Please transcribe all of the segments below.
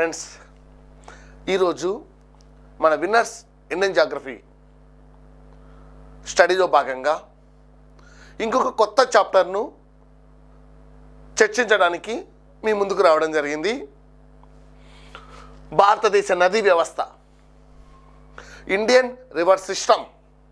friends ఈరోజు మన winners Indian geography స్టడీలో భాగంగా ఇంకొక కొత్త చాప్టర్ను చర్చించడానికి మీ ముందుకు రావడం జరిగింది భారతదేశ నదీ వ్యవస్థ ఇండియన్ రివర్ సిస్టమ్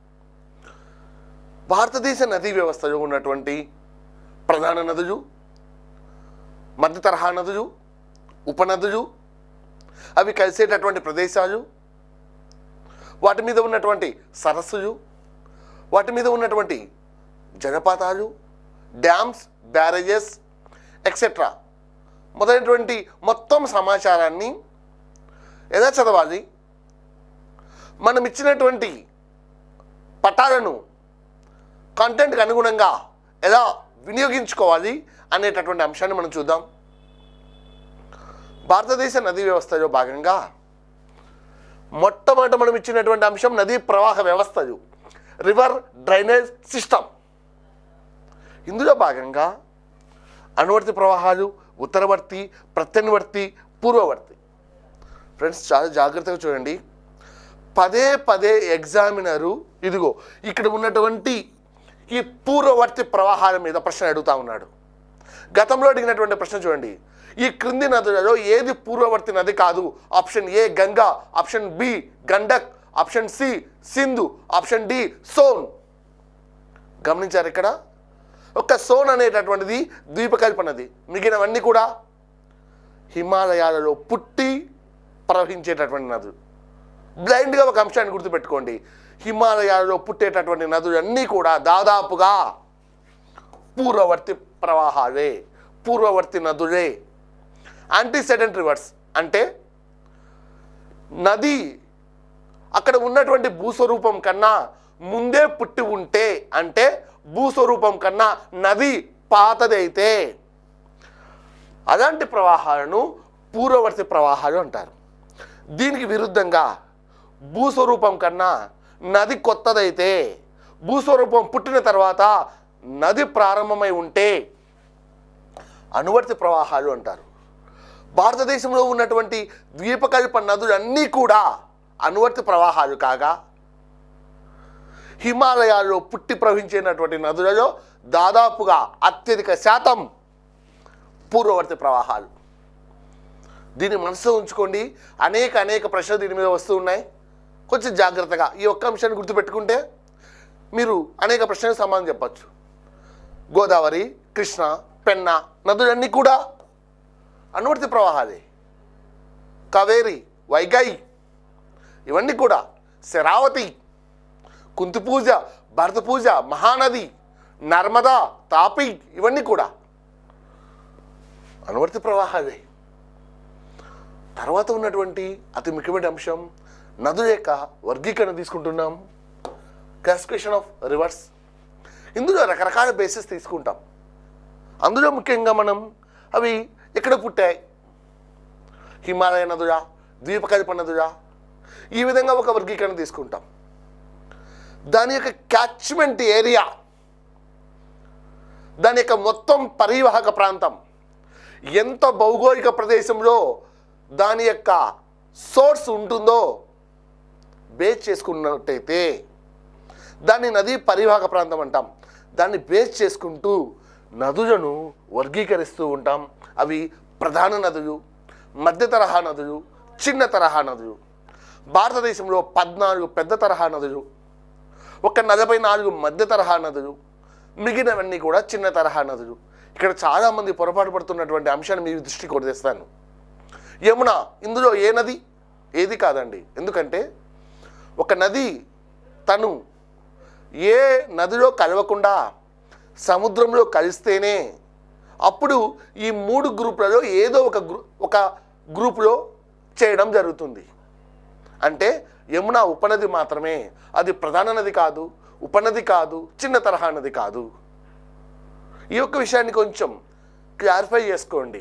భారతదేశ నదీ వ్యవస్థలో ఉన్నటువంటి ప్రధాన నదులు మధ్య తరహా నదులు ఉపనదులు అవి కలిసేటటువంటి ప్రదేశాలు వాటి మీద ఉన్నటువంటి సరస్సులు వాటి మీద ఉన్నటువంటి జలపాతాలు డ్యామ్స్ బ్యారేజెస్ ఎక్సెట్రా మొదలైనటువంటి మొత్తం సమాచారాన్ని ఎలా చదవాలి మనం ఇచ్చినటువంటి పటాలను కంటెంట్కి అనుగుణంగా ఎలా వినియోగించుకోవాలి అనేటటువంటి అంశాన్ని మనం చూద్దాం భారతదేశ నదీ వ్యవస్థలో భాగంగా మొట్టమొదట మనం ఇచ్చినటువంటి అంశం నదీ ప్రవాహ వ్యవస్థలు రివర్ డ్రైనేజ్ సిస్టమ్ ఇందులో భాగంగా అనువర్తి ప్రవాహాలు ఉత్తరవర్తి ప్రత్యనువర్తి పూర్వవర్తి ఫ్రెండ్స్ చాలా జాగ్రత్తగా చూడండి పదే పదే ఎగ్జామినరు ఇదిగో ఇక్కడ ఉన్నటువంటి ఈ పూర్వవర్తి ప్రవాహాల మీద ప్రశ్న అడుగుతా ఉన్నాడు గతంలో అడిగినటువంటి ప్రశ్న చూడండి ఈ క్రింది నదులలో ఏది పూర్వవర్తి నది కాదు option A Ganga option B Gandak option C Sindhu option D Son గమనించారు ఇక్కడ ఒక సోన్ అనేటటువంటిది ద్వీపకల్ప నది మిగిలినవన్నీ కూడా హిమాలయాలలో పుట్టి ప్రవహించేటటువంటి నదులు బ్లైండ్గా ఒక అంశాన్ని గుర్తుపెట్టుకోండి హిమాలయాలలో పుట్టేటటువంటి నదులన్నీ కూడా దాదాపుగా పూర్వవర్తి ప్రవాహాలే పూర్వవర్తి నదులే యాంటీసెడెంట్ రివర్స్ అంటే నది అక్కడ ఉన్నటువంటి భూస్వరూపం కన్నా ముందే పుట్టి ఉంటే అంటే భూస్వరూపం కన్నా నది పాతదైతే అలాంటి ప్రవాహాలను పూర్వవర్తి ప్రవాహాలు అంటారు దీనికి విరుద్ధంగా భూస్వరూపం కన్నా నది కొత్తదైతే భూస్వరూపం పుట్టిన తర్వాత నది ప్రారంభమై ఉంటే అనువర్తి ప్రవాహాలు అంటారు భారతదేశంలో ఉన్నటువంటి ద్వీపకల్ప నదులన్నీ కూడా అనువర్తి ప్రవాహాలు కాగా హిమాలయాల్లో పుట్టి ప్రవహించినటువంటి నదులలో దాదాపుగా అత్యధిక శాతం పూర్వవర్తి ప్రవాహాలు దీన్ని మనసులో ఉంచుకోండి అనేక అనేక ప్రశ్నలు దీని మీద వస్తూ ఉన్నాయి కొంచెం జాగ్రత్తగా ఈ ఒక్క అంశాన్ని గుర్తుపెట్టుకుంటే మీరు అనేక ప్రశ్నలకు సమాధానం చెప్పచ్చు గోదావరి కృష్ణ పెన్న నదులన్నీ కూడా అనువర్తి ప్రవాహాలే కావేరి వైగై ఇవన్నీ కూడా శరావతి కుంతి పూజ భరత పూజ మహానది నర్మదా తాపి ఇవన్నీ కూడా అనువర్తి ప్రవాహాలే తర్వాత ఉన్నటువంటి అతి ముఖ్యమైన అంశం నదుల యొక్క వర్గీకరణ తీసుకుంటున్నాం క్లాసిఫికేషన్ ఆఫ్ రివర్స్ ఇందులో రకరకాల బేసిస్ తీసుకుంటాం అందులో ముఖ్యంగా మనం అవి ఎక్కడ పుట్టాయి హిమాలయ నదులా ద్వీపకల్ప నదులా ఈ విధంగా ఒక వర్గీకరణ తీసుకుంటాం దాని యొక్క క్యాచ్మెంట్ ఏరియా దాని యొక్క మొత్తం పరివాహక ప్రాంతం ఎంత భౌగోళిక ప్రదేశంలో దాని యొక్క సోర్స్ ఉంటుందో బేస్ చేసుకున్నట్టయితే దాన్ని నదీ పరివాహక ప్రాంతం అంటాం దాన్ని బేస్ చేసుకుంటూ నదులను వర్గీకరిస్తూ ఉంటాం అవి ప్రధాన నదులు మధ్య తరహా నదులు చిన్న తరహా నదులు భారతదేశంలో పద్నాలుగు పెద్ద తరహా నదులు ఒక నలభై నాలుగు మధ్య తరహా నదులు మిగిలినవన్నీ కూడా చిన్న తరహా నదులు ఇక్కడ చాలామంది పొరపాటు పడుతున్నటువంటి అంశాన్ని మీ దృష్టికి కొట్టేస్తాను యమున ఇందులో ఏ నది ఏది కాదండి ఎందుకంటే ఒక నది తను ఏ నదిలో కలవకుండా సముద్రంలో కలిస్తేనే అప్పుడు ఈ మూడు గ్రూపులలో ఏదో ఒక గ్రూ ఒక గ్రూపులో చేయడం జరుగుతుంది అంటే యమున ఉపనది మాత్రమే అది ప్రధాన నది కాదు ఉపనది కాదు చిన్న తరహా నది కాదు ఈ యొక్క విషయాన్ని కొంచెం క్లారిఫై చేసుకోండి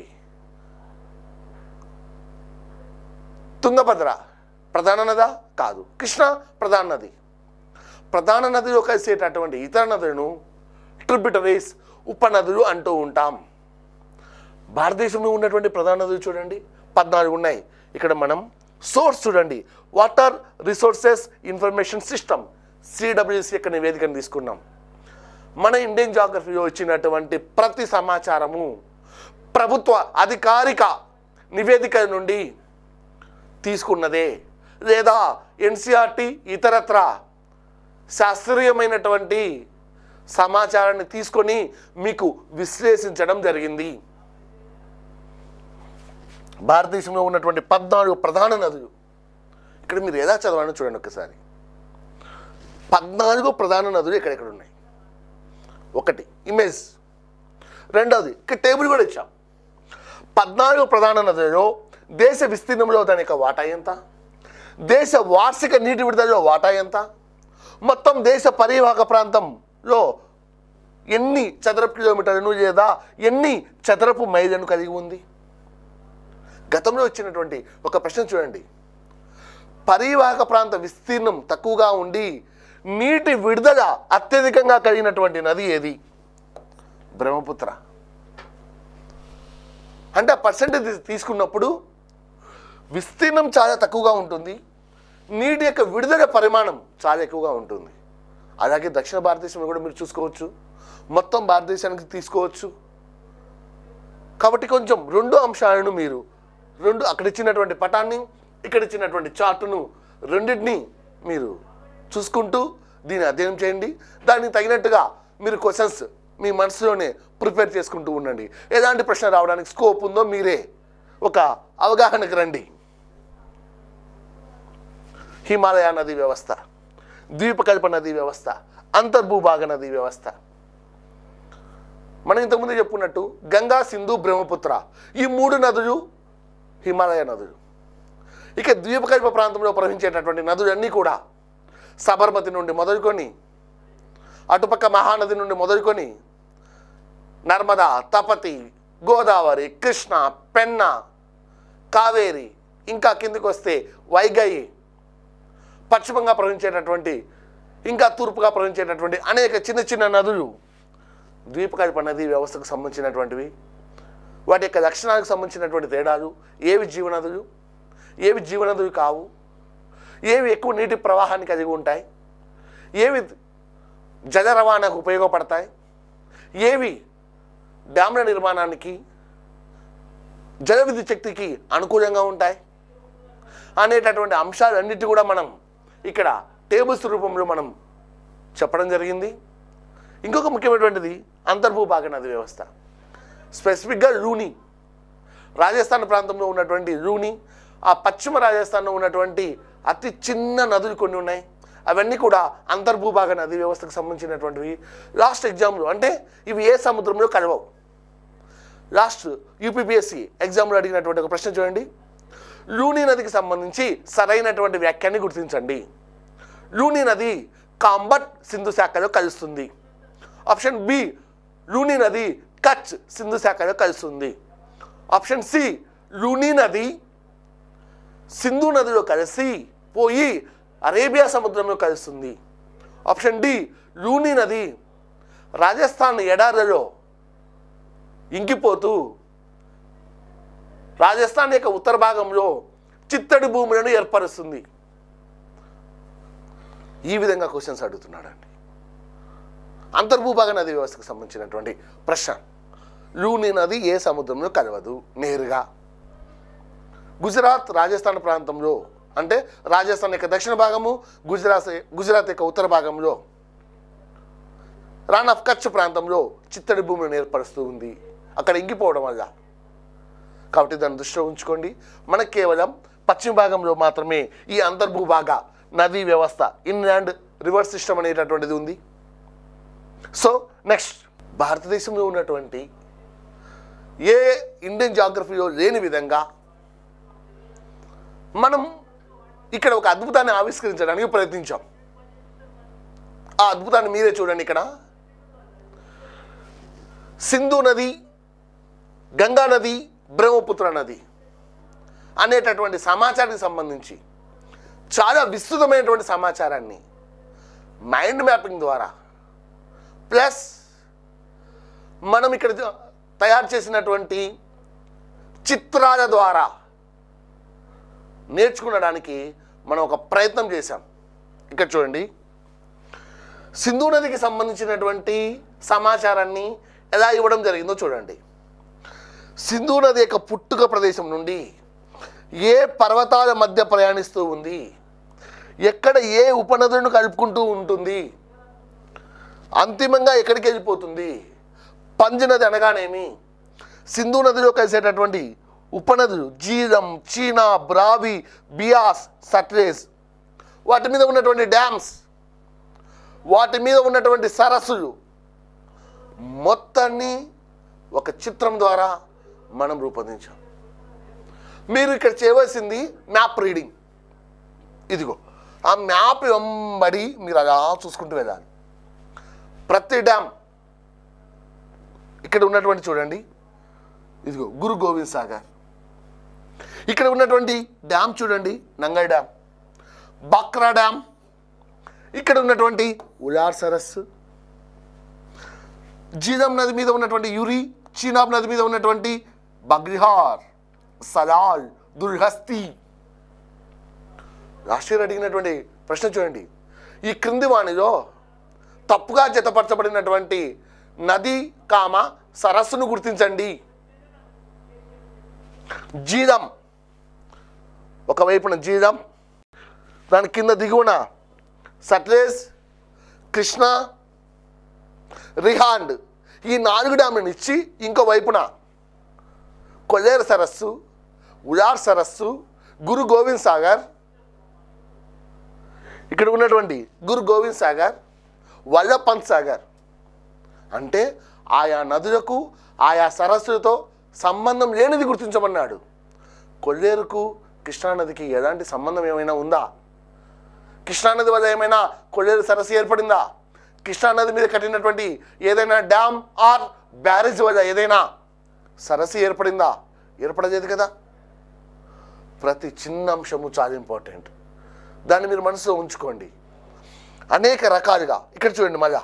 తుంగభద్ర ప్రధాన నదా కాదు కృష్ణ ప్రధాన నది ప్రధాన నదిలో కలిసేటటువంటి ఇతర నదులను ట్రిబ్యూటరీస్ ఉపనదులు అంటూ ఉంటాం భారతదేశంలో ఉన్నటువంటి ప్రధాన నదులు చూడండి పద్నాలుగు ఉన్నాయి ఇక్కడ మనం సోర్స్ చూడండి water resources information system CWC యొక్క నివేదికను తీసుకున్నాం మన ఇండియన్ జాగ్రఫీలో వచ్చినటువంటి ప్రతి సమాచారము ప్రభుత్వ అధికారిక నివేదిక నుండి తీసుకున్నదే లేదా ఎన్సిఆర్టి ఇతరత్ర శాస్త్రీయమైనటువంటి సమాచారాన్ని తీసుకొని మీకు విశ్లేషించడం జరిగింది భారతదేశంలో ఉన్నటువంటి పద్నాలుగు ప్రధాన నదులు ఇక్కడ మీరు ఎలా చదవాలని చూడండి ఒకసారి పద్నాలుగు ప్రధాన నదులు ఎక్కడెక్కడ ఉన్నాయి ఒకటి ఇమేజ్ రెండవది ఇక్కడ టేబుల్ కూడా ఇచ్చాం పద్నాలుగు ప్రధాన నదులలో దేశ విస్తీర్ణంలో దాని యొక్క వాటా ఎంత దేశ వార్షిక నీటి విడుదలలో వాటా ఎంత మొత్తం దేశ పరివాహక ప్రాంతంలో ఎన్ని చదరపు కిలోమీటర్లను లేదా ఎన్ని చదరపు మైళ్ళను కలిగి ఉంది గతంలో వచ్చినటువంటి ఒక ప్రశ్న చూడండి పరివాహక ప్రాంత విస్తీర్ణం తక్కువగా ఉండి నీటి విడుదల అత్యధికంగా కలిగినటువంటి నది ఏది బ్రహ్మపుత్ర అంటే ఆ పర్సెంటేజ్ తీసుకున్నప్పుడు విస్తీర్ణం చాలా తక్కువగా ఉంటుంది నీటి యొక్క విడుదల పరిమాణం చాలా ఎక్కువగా ఉంటుంది అలాగే దక్షిణ భారతదేశంలో కూడా మీరు చూసుకోవచ్చు మొత్తం భారతదేశానికి తీసుకోవచ్చు కాబట్టి కొంచెం రెండు అంశాలను మీరు రెండు అక్కడ ఇచ్చినటువంటి పటాన్ని ఇక్కడ ఇచ్చినటువంటి చార్టును రెండింటిని మీరు చూసుకుంటూ దీన్ని అధ్యయనం చేయండి దానికి తగినట్టుగా మీరు క్వశ్చన్స్ మీ మనసులోనే ప్రిపేర్ చేసుకుంటూ ఉండండి ఎలాంటి ప్రశ్న రావడానికి స్కోప్ ఉందో మీరే ఒక అవగాహనకు రండి హిమాలయ నదీ వ్యవస్థ ద్వీపకల్ప నదీ వ్యవస్థ అంతర్భూభాగ నదీ వ్యవస్థ మనం ఇంతకుముందు చెప్పుకున్నట్టు గంగా సింధు బ్రహ్మపుత్ర ఈ మూడు నదులు హిమాలయ నదులు ఇక ద్వీపకల్ప ప్రాంతంలో ప్రవహించేటటువంటి నదులన్నీ కూడా సబర్మతి నుండి మొదలుకొని అటుపక్క మహానది నుండి మొదలుకొని నర్మదా తపతి గోదావరి కృష్ణ పెన్న కావేరి ఇంకా కిందికి వస్తే వైగయి పశ్చిమంగా ప్రవహించేటటువంటి ఇంకా తూర్పుగా ప్రవహించేటటువంటి అనేక చిన్న చిన్న నదులు ద్వీపకల్ప నదీ వ్యవస్థకు సంబంధించినటువంటివి వాటి యొక్క లక్షణాలకు సంబంధించినటువంటి తేడాలు ఏవి జీవనదులు ఏవి జీవనదులు కావు ఏవి ఎక్కువ నీటి ప్రవాహాన్ని కలిగి ఉంటాయి ఏవి జల రవాణాకు ఉపయోగపడతాయి ఏవి డ్యామ్ల నిర్మాణానికి జల విద్యుత్ శక్తికి అనుకూలంగా ఉంటాయి అనేటటువంటి అంశాలన్నిటి కూడా మనం ఇక్కడ టేబుల్స్ రూపంలో మనం చెప్పడం జరిగింది ఇంకొక ముఖ్యమైనటువంటిది అంతర్భూభాగ నది వ్యవస్థ స్పెసిఫిక్గా లూని రాజస్థాన్ ప్రాంతంలో ఉన్నటువంటి లూని ఆ పశ్చిమ రాజస్థాన్లో ఉన్నటువంటి అతి చిన్న నదులు కొన్ని ఉన్నాయి అవన్నీ కూడా అంతర్భూభాగ నది వ్యవస్థకు సంబంధించినటువంటివి లాస్ట్ ఎగ్జామ్లో అంటే ఇవి ఏ సముద్రంలో కలవవు లాస్ట్ యూపీపీఎస్సి ఎగ్జామ్లో అడిగినటువంటి ఒక ప్రశ్న చూడండి లూని నదికి సంబంధించి సరైనటువంటి వ్యాఖ్యాన్ని గుర్తించండి లూని నది కాంబట్ సింధు శాఖలో కలుస్తుంది ఆప్షన్ బి లూని నది కచ్ సింధు శాఖలో కలుస్తుంది ఆప్షన్ సి లూని నది సింధు నదిలో కలిసి పోయి అరేబియా సముద్రంలో కలుస్తుంది ఆప్షన్ డి లూని నది రాజస్థాన్ ఎడారులలో ఇంకిపోతూ రాజస్థాన్ యొక్క ఉత్తర భాగంలో చిత్తడి భూములను ఏర్పరుస్తుంది ఈ విధంగా క్వశ్చన్స్ అడుగుతున్నాడండి అంతర్భూభాగ నది వ్యవస్థకు సంబంధించినటువంటి ప్రశ్న లూని నది ఏ సముద్రంలో కలవదు నేరుగా గుజరాత్ రాజస్థాన్ ప్రాంతంలో అంటే రాజస్థాన్ యొక్క దక్షిణ భాగము గుజరాత్ గుజరాత్ యొక్క ఉత్తర భాగంలో రాన్ ఆఫ్ కచ్ ప్రాంతంలో చిత్తడి భూమిని ఏర్పరుస్తూ ఉంది అక్కడ ఇంగిపోవడం వల్ల కాబట్టి దాన్ని దృష్టిలో ఉంచుకోండి మనకు కేవలం పశ్చిమ భాగంలో మాత్రమే ఈ అంతర్భూభాగ నదీ వ్యవస్థ ఇన్లాండ్ రివర్ సిస్టమ్ అనేటటువంటిది ఉంది సో నెక్స్ట్ భారతదేశంలో ఉన్నటువంటి ఏ ఇండియన్ జాగ్రఫీలో లేని విధంగా మనం ఇక్కడ ఒక అద్భుతాన్ని ఆవిష్కరించడానికి ప్రయత్నించాం ఆ అద్భుతాన్ని మీరే చూడండి ఇక్కడ సింధు నది గంగా నది బ్రహ్మపుత్ర నది అనేటటువంటి సమాచారానికి సంబంధించి చాలా విస్తృతమైనటువంటి సమాచారాన్ని మైండ్ మ్యాపింగ్ ద్వారా ప్లస్ మనం ఇక్కడ తయారు చేసినటువంటి చిత్రాల ద్వారా నేర్చుకునడానికి మనం ఒక ప్రయత్నం చేశాం ఇక్కడ చూడండి సింధు నదికి సంబంధించినటువంటి సమాచారాన్ని ఎలా ఇవ్వడం జరిగిందో చూడండి సింధు నది యొక్క పుట్టుక ప్రదేశం నుండి ఏ పర్వతాల మధ్య ప్రయాణిస్తూ ఉంది ఎక్కడ ఏ ఉపనదులను కలుపుకుంటూ ఉంటుంది అంతిమంగా ఎక్కడికి వెళ్ళిపోతుంది పంజ నది అనగానేమి సింధు నదిలో కలిసేటటువంటి ఉపనదులు జీరం చీనా బ్రావి బియాస్ సట్రేస్ వాటి మీద ఉన్నటువంటి డ్యామ్స్ వాటి మీద ఉన్నటువంటి సరస్సులు మొత్తాన్ని ఒక చిత్రం ద్వారా మనం రూపొందించాం మీరు ఇక్కడ చేయవలసింది మ్యాప్ రీడింగ్ ఇదిగో ఆ మ్యాప్ వెంబడి మీరు అలా చూసుకుంటూ వెళ్ళాలి ప్రతి డ్యామ్ ఇక్కడ ఉన్నటువంటి చూడండి ఇదిగో గురు గోవింద్ సాగర్ ఇక్కడ ఉన్నటువంటి డ్యామ్ చూడండి నంగల్ డ్యామ్ బక్రా డ్యామ్ ఇక్కడ ఉన్నటువంటి ఉలార్ సరస్సు జీలం నది మీద ఉన్నటువంటి యురి చీనాబ్ నది మీద ఉన్నటువంటి బగ్రిహార్ సలాల్ దుర్హస్తి రాష్ట్రీయ అడిగినటువంటి ప్రశ్న చూడండి ఈ క్రింది వాణిలో తప్పుగా జతపరచబడినటువంటి నది కామ సరస్సును గుర్తించండి జీలం ఒకవైపున జీలం దాని కింద దిగువన సట్లేజ్ కృష్ణ రిహాండ్ ఈ నాలుగు డ్యామ్లను ఇచ్చి ఇంకో వైపున కొల్లేరు సరస్సు ఉలార్ సరస్సు గురు గోవింద్ సాగర్ ఇక్కడ ఉన్నటువంటి గురు గోవింద్ సాగర్ వల్లపంత్ సాగర్ అంటే ఆయా నదులకు ఆయా సరస్సులతో సంబంధం లేనిది గుర్తించమన్నాడు కొల్లేరుకు కృష్ణానదికి ఎలాంటి సంబంధం ఏమైనా ఉందా కృష్ణానది వల్ల ఏమైనా కొల్లేరు సరస్సు ఏర్పడిందా కృష్ణానది మీద కట్టినటువంటి ఏదైనా డ్యామ్ ఆర్ బ్యారేజ్ వల్ల ఏదైనా సరస్సు ఏర్పడిందా ఏర్పడలేదు కదా ప్రతి చిన్న అంశము చాలా ఇంపార్టెంట్ దాన్ని మీరు మనసులో ఉంచుకోండి అనేక రకాలుగా ఇక్కడ చూడండి మళ్ళా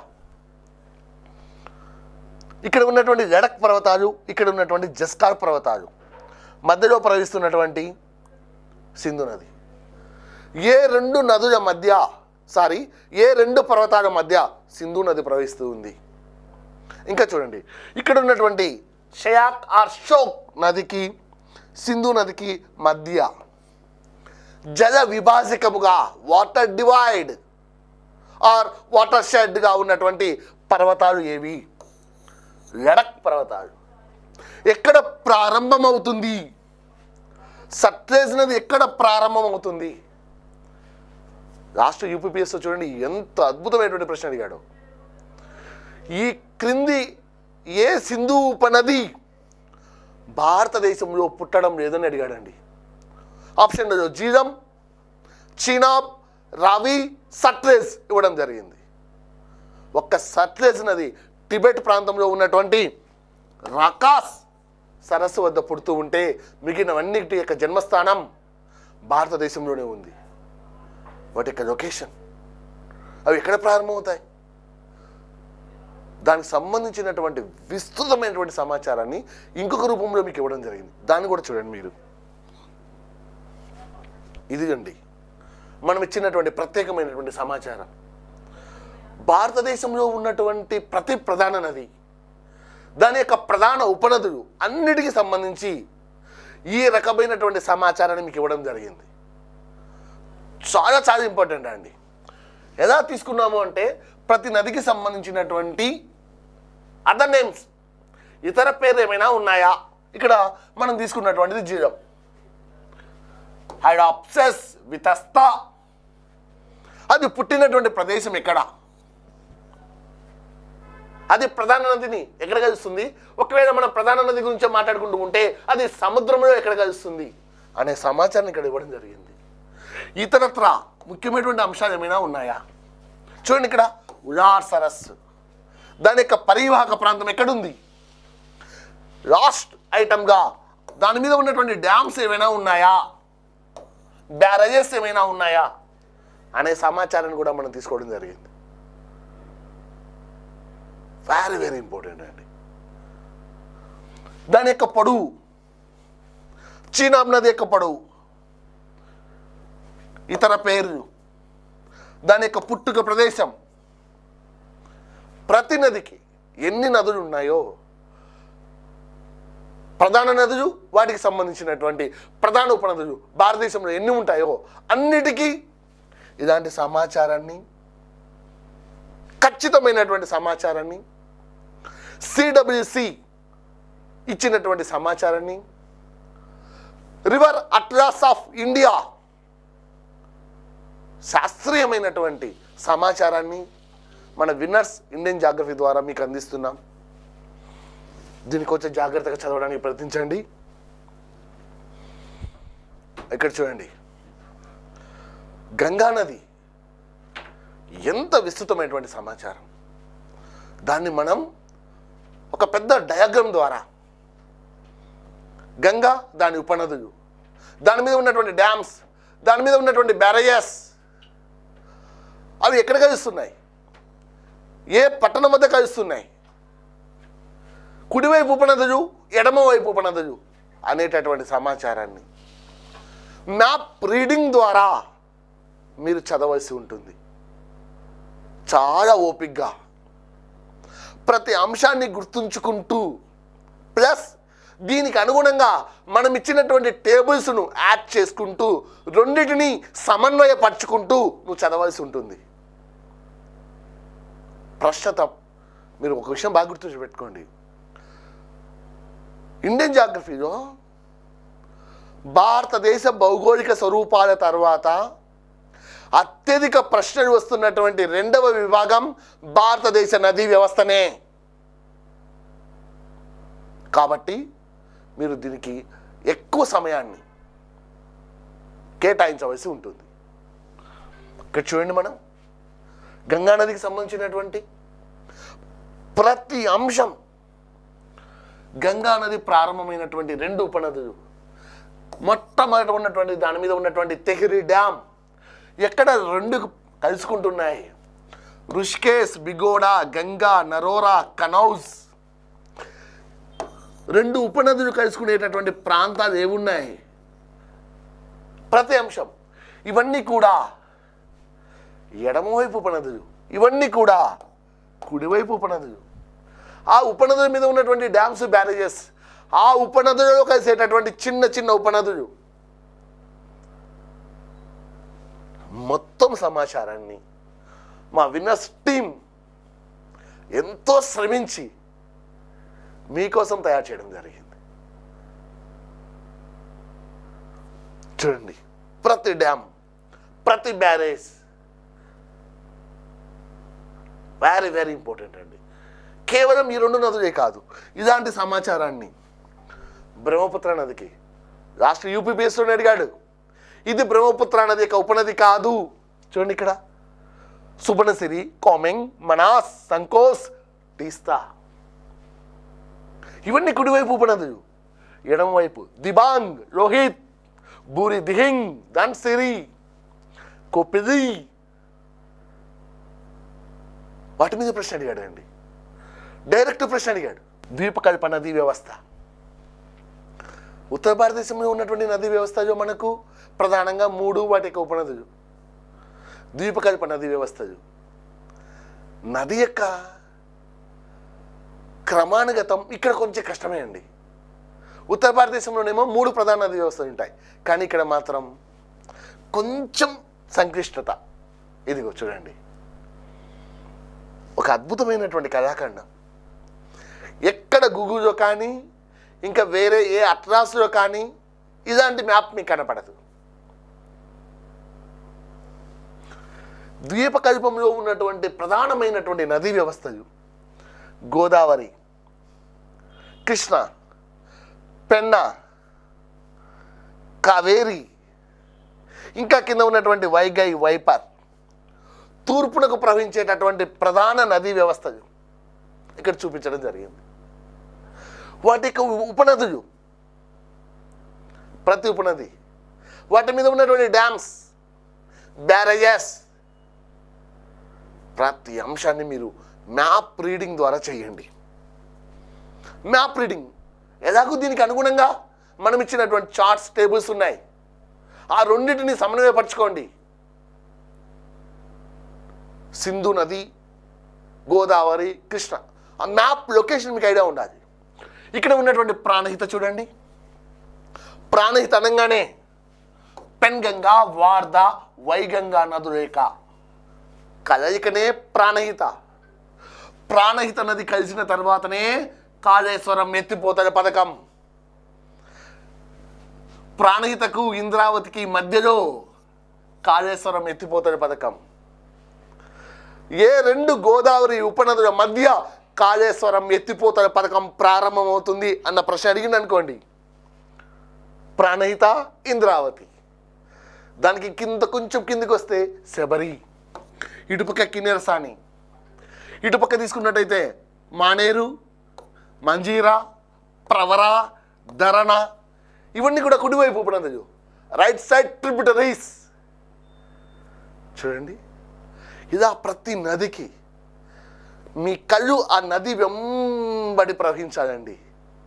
ఇక్కడ ఉన్నటువంటి లడక్ పర్వతాలు ఇక్కడ ఉన్నటువంటి జస్కార్ పర్వతాలు మధ్యలో ప్రవహిస్తున్నటువంటి సింధు నది ఏ రెండు నదుల మధ్య సారీ ఏ రెండు పర్వతాల మధ్య సింధు నది ప్రవహిస్తూ ఉంది ఇంకా చూడండి ఇక్కడ ఉన్నటువంటి షయాక్ ఆర్ షోక్ నదికి సింధు నదికి మధ్య జల విభాజకముగా వాటర్ డివైడ్ ఆర్ వాటర్ షెడ్గా ఉన్నటువంటి పర్వతాలు ఏవి లడక్ పర్వతాలు ఎక్కడ ప్రారంభమవుతుంది సట్లేజ్ నది ఎక్కడ ప్రారంభమవుతుంది రాష్ట్ర యూపీపీఎస్లో చూడండి ఎంత అద్భుతమైనటువంటి ప్రశ్న అడిగాడు ఈ క్రింది ఏ సింధు ఉపనది భారతదేశంలో పుట్టడం లేదని అడిగాడండి ఆప్షన్ జీరం చీనాబ్ రావి సట్లేజ్ ఇవ్వడం జరిగింది ఒక్క సట్లేజ్ నది టిబెట్ ప్రాంతంలో ఉన్నటువంటి రకాస్ సరస్సు వద్ద పుడుతూ ఉంటే మిగిలినవన్నిటి యొక్క జన్మస్థానం భారతదేశంలోనే ఉంది వాటి యొక్క లొకేషన్ అవి ఎక్కడ ప్రారంభమవుతాయి దానికి సంబంధించినటువంటి విస్తృతమైనటువంటి సమాచారాన్ని ఇంకొక రూపంలో మీకు ఇవ్వడం జరిగింది దాన్ని కూడా చూడండి మీరు ఇదిగండి మనం ఇచ్చినటువంటి ప్రత్యేకమైనటువంటి సమాచారం భారతదేశంలో ఉన్నటువంటి ప్రతి ప్రధాన నది దాని యొక్క ప్రధాన ఉపనదులు అన్నిటికీ సంబంధించి ఈ రకమైనటువంటి సమాచారాన్ని మీకు ఇవ్వడం జరిగింది చాలా చాలా ఇంపార్టెంట్ అండి ఎలా తీసుకున్నాము అంటే ప్రతి నదికి సంబంధించినటువంటి అదర్ నేమ్స్ ఇతర పేర్లు ఏమైనా ఉన్నాయా ఇక్కడ మనం తీసుకున్నటువంటిది జీరో హైడాప్సెస్ వితస్తా అది పుట్టినటువంటి ప్రదేశం ఎక్కడ అది ప్రధాన నదిని ఎక్కడ కలుస్తుంది ఒకవేళ మనం ప్రధాన నది గురించి మాట్లాడుకుంటూ ఉంటే అది సముద్రంలో ఎక్కడ కలుస్తుంది అనే సమాచారం ఇక్కడ ఇవ్వడం జరిగింది ఇతరత్ర ముఖ్యమైనటువంటి అంశాలు ఏమైనా ఉన్నాయా చూడండి ఇక్కడ ఉలార్ సరస్సు దాని యొక్క పరివాహక ప్రాంతం ఎక్కడుంది లాస్ట్ ఐటమ్గా దాని మీద ఉన్నటువంటి డ్యామ్స్ ఏమైనా ఉన్నాయా బ్యారేజెస్ ఏమైనా ఉన్నాయా అనే సమాచారాన్ని కూడా మనం తీసుకోవడం జరిగింది వెరీ వెరీ ఇంపార్టెంట్ అండి దాని యొక్క పొడవు చీనాబ్ నది యొక్క పొడవు ఇతర పేర్లు దాని యొక్క పుట్టుక ప్రదేశం ప్రతి నదికి ఎన్ని నదులు ఉన్నాయో ప్రధాన నదులు వాటికి సంబంధించినటువంటి ప్రధాన ఉపనదులు భారతదేశంలో ఎన్ని ఉంటాయో అన్నిటికీ ఇలాంటి సమాచారాన్ని ఖచ్చితమైనటువంటి సమాచారాన్ని సిడబ్ల్యూసి ఇచ్చినటువంటి సమాచారాన్ని రివర్ అట్లాస్ ఆఫ్ ఇండియా శాస్త్రీయమైనటువంటి సమాచారాన్ని మన విన్నర్స్ ఇండియన్ జాగ్రఫీ ద్వారా మీకు అందిస్తున్నాం దీన్ని కొంచెం జాగ్రత్తగా చదవడానికి ప్రయత్నించండి ఇక్కడ చూడండి గంగా నది ఎంత విస్తృతమైనటువంటి సమాచారం దాన్ని మనం ఒక పెద్ద డయాగ్రామ్ ద్వారా గంగా దాని ఉపనదులు దాని మీద ఉన్నటువంటి డ్యామ్స్ దాని మీద ఉన్నటువంటి బ్యారేజెస్ అవి ఎక్కడ కలుస్తున్నాయి ఏ పట్టణం వద్ద కలుస్తున్నాయి కుడివైపు ఉపనదులు ఎడమవైపు ఉపనదులు అనేటటువంటి సమాచారాన్ని మ్యాప్ రీడింగ్ ద్వారా మీరు చదవలసి ఉంటుంది చాలా ఓపిగ్గా ప్రతి అంశాన్ని గుర్తుంచుకుంటూ ప్లస్ దీనికి అనుగుణంగా మనం ఇచ్చినటువంటి టేబుల్స్ను యాడ్ చేసుకుంటూ రెండింటిని సమన్వయపరుచుకుంటూ నువ్వు చదవాల్సి ఉంటుంది ప్రస్తుతం మీరు ఒక విషయం బాగా గుర్తు పెట్టుకోండి ఇండియన్ జాగ్రఫీలో భారతదేశ భౌగోళిక స్వరూపాల తర్వాత అత్యధిక ప్రశ్నలు వస్తున్నటువంటి రెండవ విభాగం భారతదేశ నదీ వ్యవస్థనే కాబట్టి మీరు దీనికి ఎక్కువ సమయాన్ని కేటాయించవలసి ఉంటుంది ఇక్కడ చూడండి మనం గంగా నదికి సంబంధించినటువంటి ప్రతి అంశం గంగా నది ప్రారంభమైనటువంటి రెండు ఉపనదులు మొట్టమొదట ఉన్నటువంటి దాని మీద ఉన్నటువంటి తెహ్రీ డ్యామ్ ఎక్కడ రెండు కలుసుకుంటున్నాయి రుషికేశ్ బిగోడా గంగా నరోరా కనౌజ్ రెండు ఉపనదులు కలుసుకునేటటువంటి ప్రాంతాలు ఏమున్నాయి ప్రతి అంశం ఇవన్నీ కూడా ఎడమవైపు ఉపనదులు ఇవన్నీ కూడా కుడివైపు ఉపనదులు ఆ ఉపనదుల మీద ఉన్నటువంటి డ్యామ్స్ బ్యారేజెస్ ఆ ఉపనదులలో కలిసేటటువంటి చిన్న చిన్న ఉపనదులు మొత్తం సమాచారాన్ని మా విన్నర్స్ టీం ఎంతో శ్రమించి మీకోసం తయారు చేయడం జరిగింది చూడండి ప్రతి డ్యామ్ ప్రతి బ్యారేజ్ వెరీ వెరీ ఇంపార్టెంట్ అండి కేవలం ఈ రెండు నదులే కాదు ఇలాంటి సమాచారాన్ని బ్రహ్మపుత్ర నదికి రాష్ట్ర యూపీపీఎస్లోనే అడిగాడు ఇది బ్రహ్మపుత్ర నది యొక్క ఉపనది కాదు చూడండి ఇక్కడ సుబనసిరి కోమెంగ్ మనాస్ సంకోస్ టీస్తా ఇవన్నీ కుడివైపు ఉపనదులు ఎడమవైపు దిబాంగ్ రోహిత్ బూరి దిహింగ్ ధన్సిరి కొప్పిది వాటి మీద ప్రశ్న అడిగాడు అండి డైరెక్ట్ ప్రశ్న అడిగాడు ద్వీపకల్ప నదీ వ్యవస్థ ఉత్తర భారతదేశంలో ఉన్నటువంటి నదీ వ్యవస్థలో మనకు ప్రధానంగా మూడు వాటి యొక్క ఉపనదులు ద్వీపకల్ప నదీ వ్యవస్థలు నది యొక్క క్రమానుగతం ఇక్కడ కొంచెం కష్టమే అండి ఉత్తర భారతదేశంలోనేమో మూడు ప్రధాన నదీ వ్యవస్థలు ఉంటాయి కానీ ఇక్కడ మాత్రం కొంచెం సంక్లిష్టత ఇదిగో చూడండి ఒక అద్భుతమైనటువంటి కళాఖండం ఎక్కడ గూగుల్లో కానీ ఇంకా వేరే ఏ అట్రాస్లో కానీ ఇలాంటి మ్యాప్ మీకు కనపడదు ద్వీపకల్పంలో ఉన్నటువంటి ప్రధానమైనటువంటి నదీ వ్యవస్థలు గోదావరి కృష్ణ పెన్నా కావేరి ఇంకా కింద ఉన్నటువంటి వైగై వైపర్ తూర్పునకు ప్రవహించేటటువంటి ప్రధాన నదీ వ్యవస్థలు ఇక్కడ చూపించడం జరిగింది వాటి యొక్క ఉపనదులు ప్రతి ఉపనది వాటి మీద ఉన్నటువంటి డ్యామ్స్ బ్యారేజెస్ ప్రతి అంశాన్ని మీరు మ్యాప్ రీడింగ్ ద్వారా చేయండి మ్యాప్ రీడింగ్ ఎలాగో దీనికి అనుగుణంగా మనం ఇచ్చినటువంటి చార్ట్స్ టేబుల్స్ ఉన్నాయి ఆ రెండింటిని సమన్వయపరచుకోండి సింధు నది గోదావరి కృష్ణ ఆ మ్యాప్ లొకేషన్ మీకు ఐడియా ఉండాలి ఇక్కడ ఉన్నటువంటి ప్రాణహిత చూడండి ప్రాణహిత అనగానే పెన్గంగా వార్ధ వైగంగా నదురేఖ కలయికనే ప్రాణహిత ప్రాణహిత నది కలిసిన తర్వాతనే కాళేశ్వరం ఎత్తిపోతల పథకం ప్రాణహితకు ఇంద్రావతికి మధ్యలో కాళేశ్వరం ఎత్తిపోతల పథకం ఏ రెండు గోదావరి ఉపనదుల మధ్య కాళేశ్వరం ఎత్తిపోతల పథకం ప్రారంభమవుతుంది అన్న ప్రశ్న అడిగింది అనుకోండి ప్రాణహిత ఇంద్రావతి దానికి కింద కొంచెం కిందికి వస్తే శబరి ఇటుపక్క కిన్నెరసాని ఇటుపక్క తీసుకున్నట్టయితే మానేరు మంజీరా ప్రవర ధరణ ఇవన్నీ కూడా కుడివైపు ఉపనదులు రైట్ సైడ్ ట్రిబ్యూటరీస్ చూడండి ఇదా ప్రతి నదికి మీ కళ్ళు ఆ నది వెంబడి ప్రవహించాలండి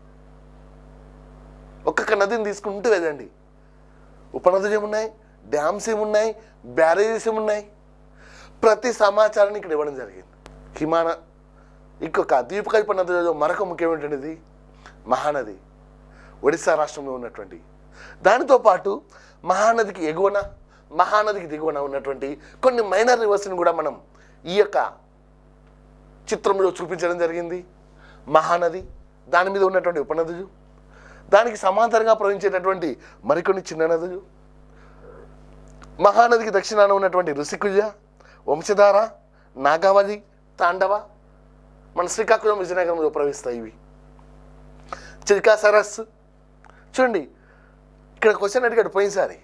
ఒక్కొక్క నదిని తీసుకుంటూ వెళ్ళండి ఉపనదులు ఏమున్నాయి డ్యామ్స్ ఏమున్నాయి బ్యారేజెస్ ఏమున్నాయి ప్రతి సమాచారాన్ని ఇక్కడ ఇవ్వడం జరిగింది హిమాన ఇంకొక ద్వీపకల్ప నదులలో మరొక ముఖ్యమైనటువంటిది మహానది ఒడిశా రాష్ట్రంలో ఉన్నటువంటి దానితో పాటు మహానదికి ఎగువన మహానదికి దిగువన ఉన్నటువంటి కొన్ని మైనర్ రివర్స్ని కూడా మనం ఈ యొక్క చిత్రంలో చూపించడం జరిగింది మహానది దాని మీద ఉన్నటువంటి ఉపనదులు దానికి సమాంతరంగా ప్రవహించేటటువంటి మరికొన్ని చిన్న నదులు మహానదికి దక్షిణాన ఉన్నటువంటి ఋషికుల్య వంశధార నాగావళి తాండవ మన శ్రీకాకుళం విజయనగరంలో ప్రవహిస్తాయి ఇవి చిల్కా సరస్సు చూడండి ఇక్కడ క్వశ్చన్ అడిగాడు పోయినసారి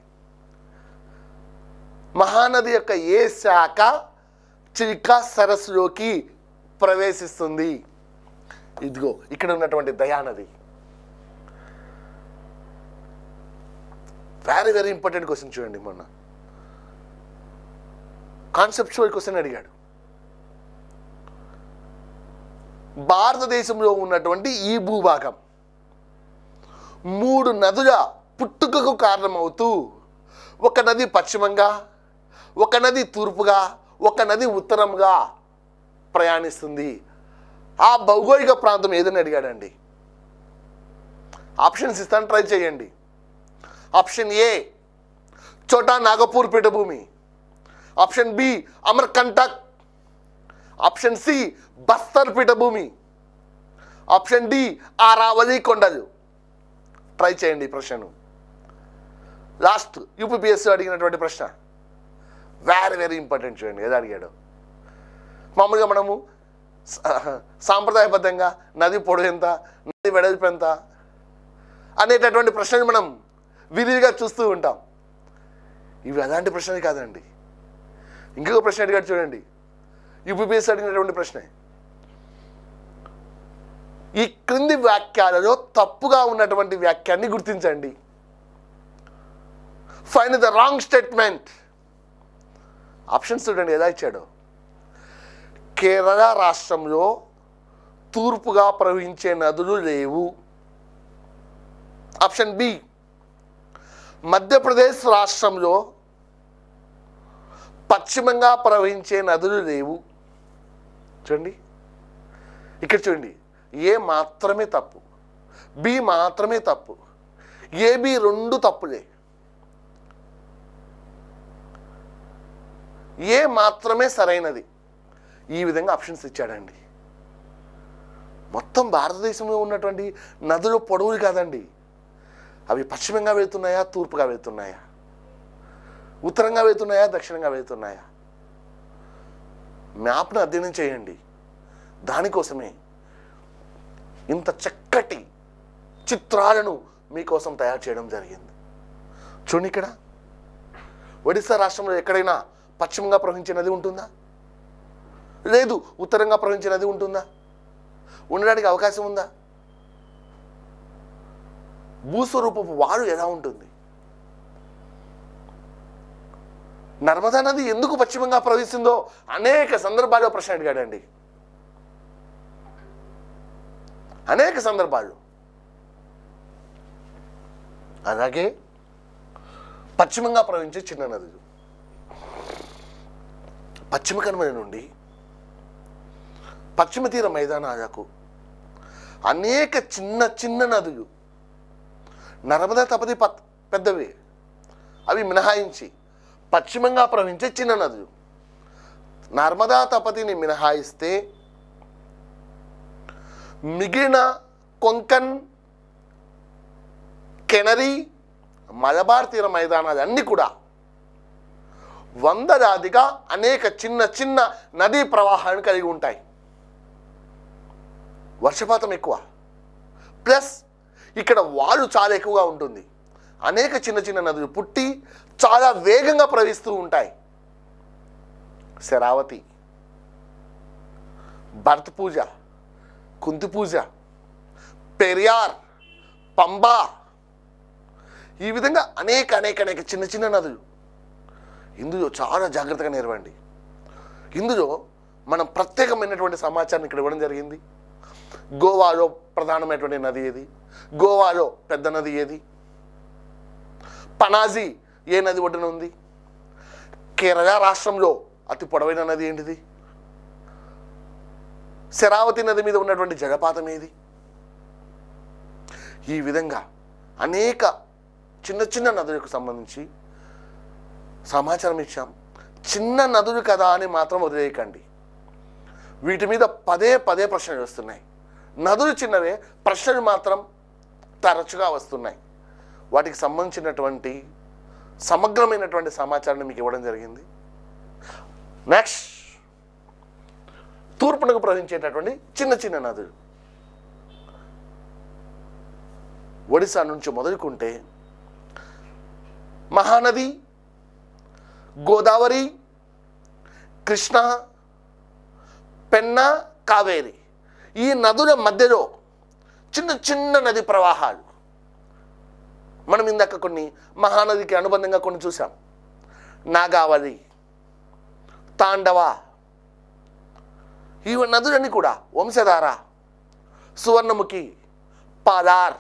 మహానది యొక్క ఏ శాఖ చిల్కా సరస్సులోకి ప్రవేశిస్తుంది ఇదిగో ఇక్కడ ఉన్నటువంటి దయానది వెరీ వెరీ ఇంపార్టెంట్ క్వశ్చన్ చూడండి మొన్న కాన్సెప్చువల్ క్వశ్చన్ అడిగాడు భారతదేశంలో ఉన్నటువంటి ఈ భూభాగం మూడు నదుల పుట్టుకకు కారణమవుతూ ఒక నది పశ్చిమంగా ఒక నది తూర్పుగా ఒక నది ఉత్తరంగా ప్రయాణిస్తుంది ఆ భౌగోళిక ప్రాంతం ఏదని అడిగాడండి ఆప్షన్స్ ఇస్తాను ట్రై చేయండి ఆప్షన్ ఏ చోటా నాగపూర్ పీఠభూమి option B Amarkantak option C Bastar పీఠభూమి ఆప్షన్ డి ఆరావళి కొండలు ట్రై చేయండి ఈ ప్రశ్నను లాస్ట్ యూపీపీఎస్సీ అడిగినటువంటి ప్రశ్న వెరీ వెరీ ఇంపార్టెంట్ చూడండి ఏదో అడిగాడు మామూలుగా మనము సా- సాంప్రదాయబద్ధంగా నది పొడవు ఎంత నది వెడల్పు ఎంత అనేటటువంటి ప్రశ్నలు మనం విరివిగా చూస్తూ ఉంటాం ఇవి అలాంటి ప్రశ్నలు కాదండి ఇంకొక ప్రశ్న అడిగాడు చూడండి యూపీపీఎస్సీ అడిగినటువంటి ప్రశ్న ఈ క్రింది వాక్యాలలో తప్పుగా ఉన్నటువంటి వాక్యాన్ని గుర్తించండి find the wrong statement options చూడండి ఎలా ఇచ్చాడు కేరళ రాష్ట్రంలో తూర్పుగా ప్రవహించే నదులు లేవు ఆప్షన్ బి మధ్యప్రదేశ్ రాష్ట్రంలో పశ్చిమంగా ప్రవహించే నదులు లేవు చూడండి ఇక్కడ చూడండి ఏ మాత్రమే తప్పు బి మాత్రమే తప్పు ఏబి రెండు తప్పులే ఏ మాత్రమే సరైనది ఈ విధంగా ఆప్షన్స్ ఇచ్చాడండి మొత్తం భారతదేశంలో ఉన్నటువంటి నదులు పొడవులు కాదండి అవి పశ్చిమంగా వెళ్తున్నాయా తూర్పుగా వెళ్తున్నాయా ఉత్తరంగా వెళ్తున్నాయా దక్షిణంగా వెళ్తున్నాయా మ్యాప్ను అధ్యయనం చేయండి దానికోసమే ఇంత చక్కటి చిత్రాలను మీకోసం తయారు చేయడం జరిగింది చూడండి ఇక్కడ ఒడిశా రాష్ట్రంలో ఎక్కడైనా పశ్చిమంగా ప్రవహించే నది ఉంటుందా లేదు ఉత్తరంగా ప్రవహించే నది ఉంటుందా ఉండడానికి అవకాశం ఉందా భూస్వరూపపు వాడు ఎలా ఉంటుంది నర్మదా నది ఎందుకు పశ్చిమంగా ప్రవహిస్తుందో అనేక సందర్భాల్లో ప్రశ్న అడిగాడండి అనేక సందర్భాలు అలాగే పశ్చిమంగా ప్రవహించే చిన్న నదులు పశ్చిమ కనుమల నుండి పశ్చిమ తీర మైదానాలకు అనేక చిన్న చిన్న నదులు నర్మదా తపతి పత్ పెద్దవి అవి మినహాయించి పశ్చిమంగా ప్రవహించే చిన్న నదులు నర్మదా తపతిని మినహాయిస్తే మిగిలిన కొంకన్ కెనరీ మలబార్ తీర మైదానాలు అన్నీ కూడా వందలాదిగా అనేక చిన్న చిన్న నదీ ప్రవాహాలను కలిగి ఉంటాయి వర్షపాతం ఎక్కువ ప్లస్ ఇక్కడ వాలు చాలా ఎక్కువగా ఉంటుంది అనేక చిన్న చిన్న నదులు పుట్టి చాలా వేగంగా ప్రవహిస్తూ ఉంటాయి శరావతి భరత్ పూజ కుంతి పూజ పెరియార్ పంబా ఈ విధంగా అనేక అనేక అనేక చిన్న చిన్న నదులు ఇందులో చాలా జాగ్రత్తగా నేర్వండి ఇందులో మనం ప్రత్యేకమైనటువంటి సమాచారం ఇక్కడ ఇవ్వడం జరిగింది గోవాలో ప్రధానమైనటువంటి నది ఏది గోవాలో పెద్ద నది ఏది పనాజీ ఏ నది ఒడ్డున ఉంది కేరళ రాష్ట్రంలో అతి పొడవైన నది ఏంటిది శరావతి నది మీద ఉన్నటువంటి జలపాతం ఏది ఈ విధంగా అనేక చిన్న చిన్న నదులకు సంబంధించి సమాచారం ఇచ్చాం చిన్న నదులు కదా అని మాత్రం వదిలేయకండి వీటి మీద పదే పదే ప్రశ్నలు వస్తున్నాయి నదులు చిన్నవే ప్రశ్నలు మాత్రం తరచుగా వస్తున్నాయి వాటికి సంబంధించినటువంటి సమగ్రమైనటువంటి సమాచారాన్ని మీకు ఇవ్వడం జరిగింది నెక్స్ట్ తూర్పునకు ప్రవహించేటటువంటి చిన్న చిన్న నదులు ఒడిశా నుంచి మొదలుకుంటే మహానది గోదావరి కృష్ణ పెన్న కావేరి ఈ నదుల మధ్యలో చిన్న చిన్న నది ప్రవాహాలు మనం ఇందాక కొన్ని మహానదికి అనుబంధంగా కొన్ని చూసాం నాగావళి తాండవ ఈ నదులన్నీ కూడా వంశధార సువర్ణముఖి పాలార్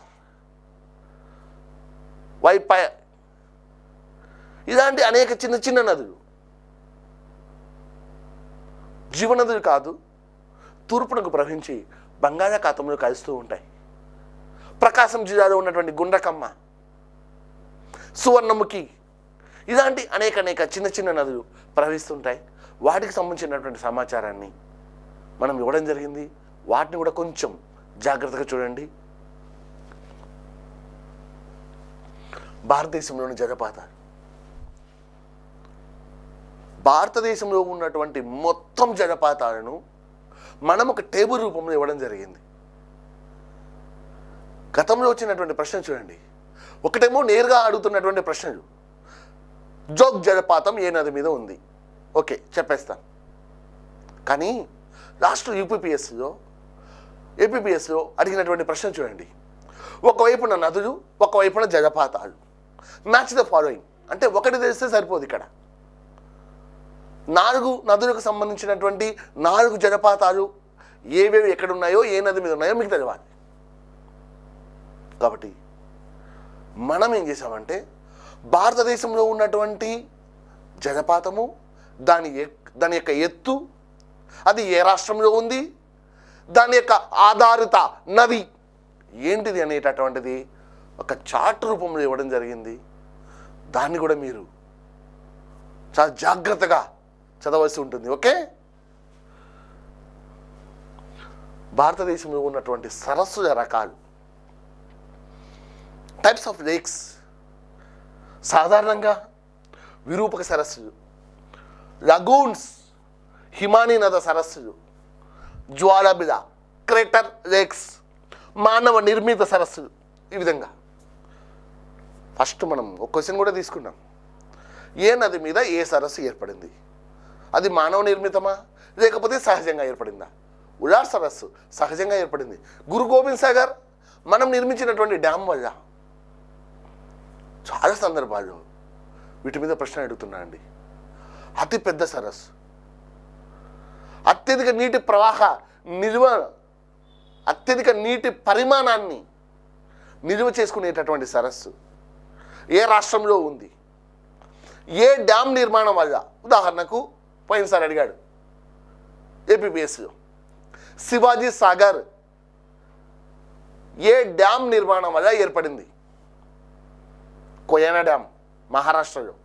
వైపై ఇలాంటి అనేక చిన్న చిన్న నదులు జీవనదులు కాదు తూర్పునకు ప్రవహించి బంగాళాఖాతంలో కలుస్తూ ఉంటాయి ప్రకాశం జిల్లాలో ఉన్నటువంటి గుండ్రకమ్మ సువర్ణముఖి ఇలాంటి అనేక అనేక చిన్న చిన్న నదులు ప్రవహిస్తుంటాయి వాటికి సంబంధించినటువంటి సమాచారాన్ని మనం ఇవ్వడం జరిగింది వాటిని కూడా కొంచెం జాగ్రత్తగా చూడండి భారతదేశంలోని జలపాతాలు భారతదేశంలో ఉన్నటువంటి మొత్తం జలపాతాలను మనం ఒక టేబుల్ రూపంలో ఇవ్వడం జరిగింది గతంలో వచ్చినటువంటి ప్రశ్న చూడండి ఒకటేమో నేరుగా అడుగుతున్నటువంటి ప్రశ్నలు జోగ్ జలపాతం ఏ నది మీద ఉంది ఓకే చెప్పేస్తాను కానీ లాస్ట్ యూపీపీఎస్లో ఏపీపీఎస్లో అడిగినటువంటి ప్రశ్న చూడండి ఒకవైపున నదులు ఒకవైపున జలపాతాలు మ్యాచ్ ద ఫాలోయింగ్ అంటే ఒకటి తెలిస్తే సరిపోదు ఇక్కడ నాలుగు నదులకు సంబంధించినటువంటి నాలుగు జలపాతాలు ఏవేవి ఎక్కడ ఉన్నాయో ఏ నది మీద ఉన్నాయో మీకు తెలియాలి కాబట్టి మనం ఏం చేసామంటే భారతదేశంలో ఉన్నటువంటి జలపాతము దాని ఎక్- దాని యొక్క ఎత్తు అది ఏ రాష్ట్రంలో ఉంది దాని యొక్క ఆధారిత నది ఏంటిది అనేటటువంటిది ఒక చార్ట్ రూపంలో ఇవ్వడం జరిగింది దాన్ని కూడా మీరు చాలా జాగ్రత్తగా చదవలసి ఉంటుంది ఓకే భారతదేశంలో ఉన్నటువంటి సరస్సుల రకాలు టైప్స్ ఆఫ్ లేక్స్ సాధారణంగా విరూపక సరస్సులు లగూన్స్ హిమానీ నద సరస్సులు జ్వాలబిల క్రేటర్ లేక్స్ మానవ నిర్మిత సరస్సులు ఈ విధంగా ఫస్ట్ మనం ఒక క్వశ్చన్ కూడా తీసుకున్నాం ఏ నది మీద ఏ సరస్సు ఏర్పడింది అది మానవ నిర్మితమా లేకపోతే సహజంగా ఏర్పడిందా ఉలార్ సరస్సు సహజంగా ఏర్పడింది గురు గోవింద్ సాగర్ మనం నిర్మించినటువంటి డ్యామ్ వల్ల చాలా సందర్భాల్లో వీటి మీద ప్రశ్న అడుగుతున్నా అండి అతి పెద్ద సరస్సు అత్యధిక నీటి ప్రవాహ నిల్వ అత్యధిక నీటి పరిమాణాన్ని నిల్వ చేసుకునేటటువంటి సరస్సు ఏ రాష్ట్రంలో ఉంది ఏ డ్యామ్ నిర్మాణం వల్ల ఉదాహరణకు పోయినసారి అడిగాడు ఏపీపీఎస్లో శివాజీ సాగర్ ఏ డ్యామ్ నిర్మాణం వల్ల ఏర్పడింది కొయానా డ్యామ్ మహారాష్ట్రలో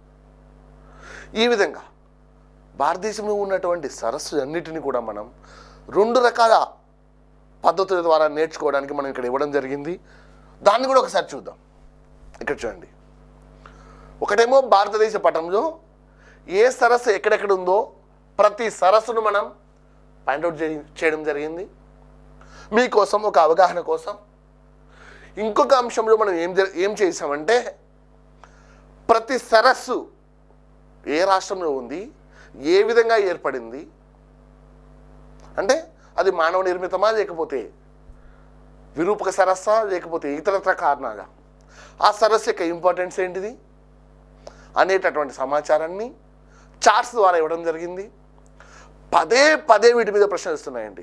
ఈ విధంగా భారతదేశంలో ఉన్నటువంటి సరస్సు అన్నిటిని కూడా మనం రెండు రకాల పద్ధతుల ద్వారా నేర్చుకోవడానికి మనం ఇక్కడ ఇవ్వడం జరిగింది దాన్ని కూడా ఒకసారి చూద్దాం ఇక్కడ చూడండి ఒకటేమో భారతదేశ పటంలో ఏ సరస్సు ఎక్కడెక్కడ ఉందో ప్రతి సరస్సును మనం పాయింట్అవుట్ చేయడం జరిగింది మీకోసం ఒక అవగాహన కోసం ఇంకొక అంశంలో మనం ఏం జరి- ఏం చేసామంటే ప్రతి సరస్సు ఏ రాష్ట్రంలో ఉంది ఏ విధంగా ఏర్పడింది అంటే అది మానవ నిర్మితమా లేకపోతే విరూపక సరస్సా లేకపోతే ఇతరత్ర కారణాలా ఆ సరస్సు యొక్క ఇంపార్టెన్స్ ఏంటిది అనేటటువంటి సమాచారాన్ని చార్ట్స్ ద్వారా ఇవ్వడం జరిగింది పదే పదే వీటి మీద ప్రశ్నలు ఇస్తున్నాయండి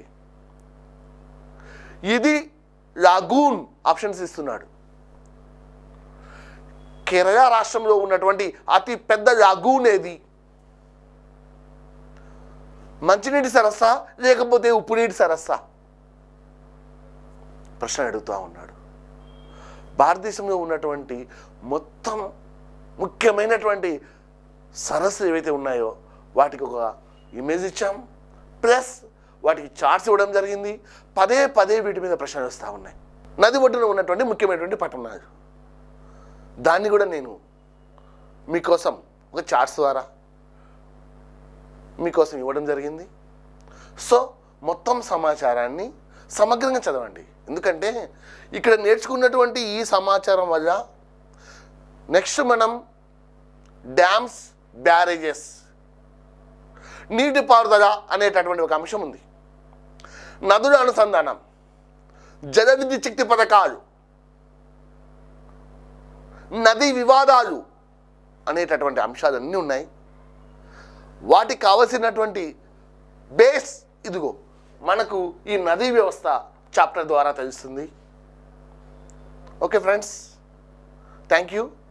ఇది లాగూన్ ఆప్షన్స్ ఇస్తున్నాడు కేరళ రాష్ట్రంలో ఉన్నటువంటి అతి పెద్ద లాగూన్ ఏది మంచినీటి సరస్సా లేకపోతే ఉప్పునీటి సరస్సా ప్రశ్న అడుగుతూ ఉన్నాడు భారతదేశంలో ఉన్నటువంటి మొత్తం ముఖ్యమైనటువంటి సరస్సులు ఏవైతే ఉన్నాయో వాటికి ఒక ఇమేజ్ ఇచ్చాం ప్లస్ వాటికి చార్ట్స్ ఇవ్వడం జరిగింది పదే పదే వీటి మీద ప్రశ్నలు వస్తూ ఉన్నాయి నది ఒడ్డున ఉన్నటువంటి ముఖ్యమైనటువంటి పట్టణాలు దాన్ని కూడా నేను మీకోసం ఒక చార్ట్స్ ద్వారా మీకోసం ఇవ్వడం జరిగింది సో మొత్తం సమాచారాన్ని సమగ్రంగా చదవండి ఎందుకంటే ఇక్కడ నేర్చుకున్నటువంటి ఈ సమాచారం వల్ల నెక్స్ట్ మనం డ్యామ్స్ బ్యారేజెస్ నీటిపారుదల అనేటటువంటి ఒక అంశం ఉంది నదుల అనుసంధానం జల విద్యుత్ శక్తి పథకాలు నదీ వివాదాలు అనేటటువంటి అంశాలన్నీ ఉన్నాయి వాటికి కావలసినటువంటి బేస్ ఇదిగో మనకు ఈ నదీ వ్యవస్థ చాప్టర్ ద్వారా తెలుస్తుంది ఓకే ఫ్రెండ్స్ థ్యాంక్ యూ